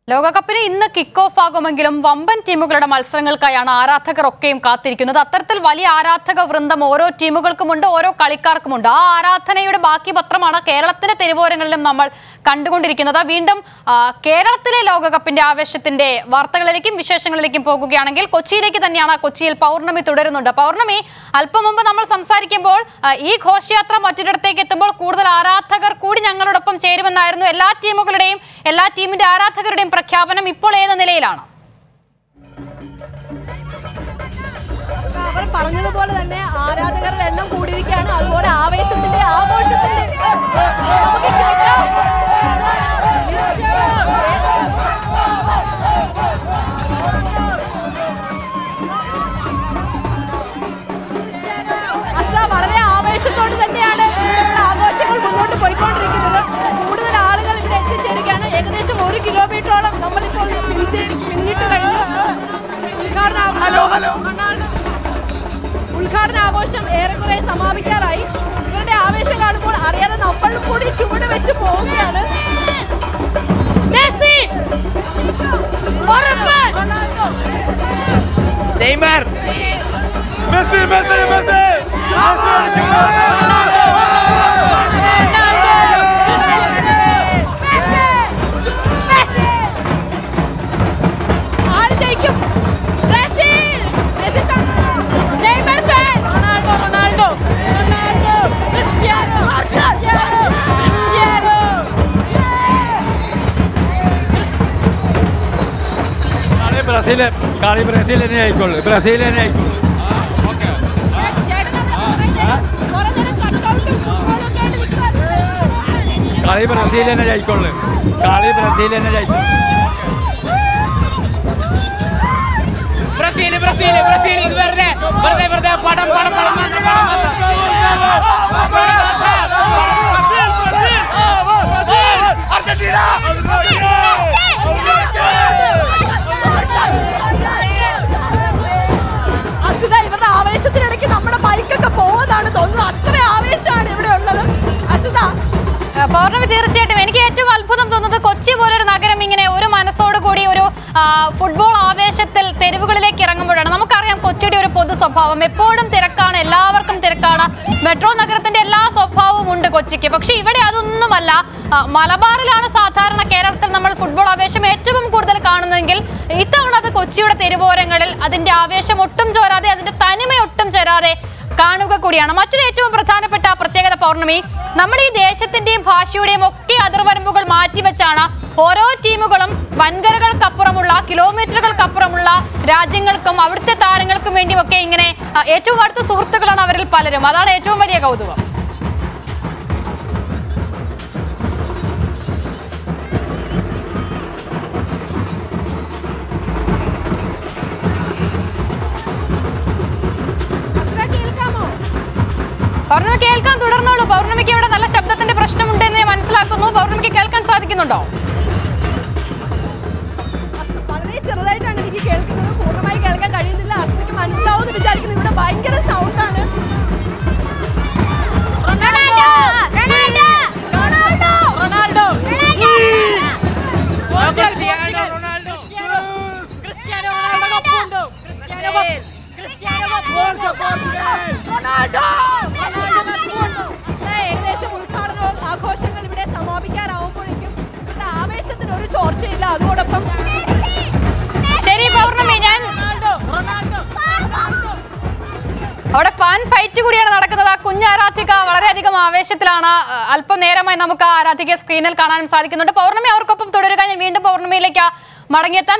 ലോകകപ്പിന് ഇന്ന് kick off ആകുമെങ്കിലും വമ്പൻ ടീമുകളുടെ മത്സരങ്ങൾക്കായാണ് ആരാധകർ ഒക്കെയും കാത്തിരിക്കുന്നത് അത്തരത്തിൽ വലിയ ആരാധക വൃന്ദം ഓരോ ടീമുകൾക്കുമുണ്ട് ഓരോ കളിക്കാർക്കുമുണ്ട് ആ ആരാധനയുടെ ബാക്കി പത്രമാണ് കേരളത്തിന്റെ തെരുവോരങ്ങളിലും നമ്മൾ കണ്ടുകൊണ്ടിരിക്കുന്നത് വീണ്ടും ആ, കേരളത്തിലെ ലോകകപ്പിന്റെ ആവേശത്തിന്റെ വാർത്തകളിലേക്കും വിശേഷങ്ങളിലേക്കും പോകുകയാണെങ്കിൽ കൊച്ചിയിലേക്ക് തന്നെയാണ് കൊച്ചിയിൽ പൗർണമി തുടരുന്നുണ്ട് പൗർണമി അല്പം മുമ്പ് നമ്മൾ സംസാരിക്കുമ്പോൾ ആ, ഈ ഘോഷയാത്ര മറ്റൊരിടത്തേക്ക് എത്തുമ്പോൾ കൂടുതൽ ആരാധകർ കൂടി ഞങ്ങളോടൊപ്പം ചേരുമെന്നായിരുന്നു എല്ലാ ടീമുകളുടെയും എല്ലാ ടീമിന്റെ ആരാധകരുടെയും പ്രഖ്യാപനം ഇപ്പോൾ ഏത് നിലയിലാണ് അവർ പറഞ്ഞതുപോലെ തന്നെ ആരാധകരുടെ എണ്ണം കൂടിയിരിക്കുകയാണ് അതുപോലെ ആവേശത്തിന്റെ ആഘോഷത്തിന്റെ നമുക്ക് കേൾക്കാം അസ്ല വളരെ ആവേശത്തോട് തന്നെയാണ് ഇവിടെയുള്ള ആഘോഷങ്ങൾ മുന്നോട്ട് പോയിക്കൊണ്ടിരിക്കുന്നത് കൂടുതൽ ആളുകൾ ഇവിടെ എത്തിച്ചേരുകയാണ് ഏകദേശം ഒരു കിലോമീറ്ററോളം നമ്മളിപ്പോൾ പിന്നിട്ട് പിന്നിട്ട് കഴിഞ്ഞു ഉദ്ഘാടന ഹലോ ഹലോ ഉദ്ഘാടന ആഘോഷം ഏറെക്കുറെ സമാപിക്കാറായി ഇവരുടെ ആവേശം കാണുമ്പോൾ അറിയാതെ നമ്മൾ കൂടി ചുവട് വെച്ച് പോവുകയാണ് നെയ്മർ മെസ്സി മെസ്സി മെസ്സി ആര് ജയിക്കും മെസ്സി ഫാൻ. കളി ബ്രസീൽ കളി ബ്രസീൽ തന്നെ ആയിക്കോളൂ ബ്രസീൽ തന്നെ ആയിക്കോളൂ ചേട്ടൻ എന്താ പറയുന്നത്? കുറെ നേരം കട്ടൗട്ടും ഫുട്ബോളും ഒക്കെ ആയിട്ട് നിൽക്കുവാണ്. കളി ബ്രസീൽ തന്നെ ജയിക്കോളൂ കളി ബ്രസീൽ തന്നെ ജയിക്കും ബ്രസീൽ ബ്രസീൽ ബ്രസീൽ ഇത് വെറുതെ വെറുതെ വെറുതെ പടം പടം പടം മാത്രം പടം മാത്രം അസുഖ ഇവരുടെ ആവേശത്തിനിടയ്ക്ക് നമ്മുടെ ബൈക്കൊക്കെ പോകുന്നതാണ് തോന്നുന്നത് അത്ര ആവേശമാണ് ഇവിടെ ഉള്ളത് അസുഖ ആ, പൗർണമി തീർച്ചയായിട്ടും എനിക്ക് ഏറ്റവും അത്ഭുതം തോന്നുന്നത് കൊച്ചി പോലൊരു നഗരം ഇങ്ങനെ ഒരു മനസ്സോട് കൂടി ഒരു ആ, ഫുട്ബോൾ ആവേശത്തിൽ തെരുവുകളിലേക്ക് ഇറങ്ങുമ്പോഴാണ് നമുക്കറിയാം കൊച്ചിയുടെ ഒരു പൊതു സ്വഭാവം എപ്പോഴും തിരക്കാണ് എല്ലാവർക്കും തിരക്കാണ് മെട്രോ നഗരത്തിന്റെ എല്ലാ സ്വഭാവവും ഉണ്ട് കൊച്ചിക്ക് പക്ഷെ ഇവിടെ അതൊന്നുമല്ല ആ, മലബാറിലാണ് സാധാരണ കേരളത്തിൽ നമ്മൾ ഫുട്ബോൾ ആവേശം ഏറ്റവും കൂടുതൽ കാണുന്നതെങ്കിൽ ഇത്തവണ അത് കൊച്ചിയുടെ തെരുവോരങ്ങളിൽ അതിന്റെ ആവേശം ഒട്ടും ചോരാതെ അതിന്റെ തനിമ ഒട്ടും ചേരാതെ കാണുക കൂടിയാണ് മറ്റൊരു ഏറ്റവും പ്രധാനപ്പെട്ട പ്രത്യേകത പൗർണമി നമ്മൾ ഈ ദേശത്തിന്റെയും ഭാഷയുടെയും ഒക്കെ അതിർവരമ്പുകൾ മാറ്റിവെച്ചാണ് ഓരോ ടീമുകളും വൻകരകൾക്കപ്പുറമുള്ള കിലോമീറ്ററുകൾക്കപ്പുറമുള്ള രാജ്യങ്ങൾക്കും അവിടുത്തെ താരങ്ങൾക്കും വേണ്ടിയൊക്കെ ഇങ്ങനെ ആ, ഏറ്റവും അടുത്ത സുഹൃത്തുക്കളാണ് അവരിൽ പലരും അതാണ് ഏറ്റവും വലിയ കൗതുകം അസുഖ കേൾക്കാമോ പൗർണമി കേൾക്കാൻ തുടർന്നോളൂ പൗർണമിക്ക് ഇവിടെ നല്ല ശബ്ദത്തിന്റെ പ്രശ്നമുണ്ടെന്ന് ഞാൻ മനസ്സിലാക്കുന്നു പൗർണമിക്ക് കേൾക്കാൻ സാധിക്കുന്നുണ്ടോ വളരെ ചെറുതായിട്ടാണ് എനിക്ക് കേൾക്കുന്നത് പൂർണ്ണമായി കേൾക്കാൻ കഴിയുന്നില്ല അസുഖക്ക് മനസ്സിലാവുമെന്ന് വിചാരിക്കുന്നു ഇവിടെ ഭയങ്കര സൗണ്ടാണ് ക്രിസ്ത്യാനോ റൊണാൾഡോ ഏകദേശം ഉദ്ഘാടന ആഘോഷങ്ങൾ ഇവിടെ സമാപിക്കാറാവുമ്പോഴേക്കും ഇവരുടെ ആവേശത്തിന് ഒരു ചോർച്ചയില്ല അതോടൊപ്പം ശരി പൗർണമി ഞാൻ അവിടെ ഫാൻ ഫൈറ്റ് കൂടിയാണ് നടക്കുന്നത് ആ കുഞ്ഞ് ആരാധിക വളരെയധികം ആവേശത്തിലാണ് അഹ് അല്പം നേരമായി നമുക്ക് ആ ആരാധിക സ്ക്രീനിൽ കാണാനും സാധിക്കുന്നുണ്ട് പൗർണമി അവർക്കൊപ്പം തുടരുക ഞാൻ വീണ്ടും പൗർണമിയിലേക്ക് മടങ്ങിയെത്താം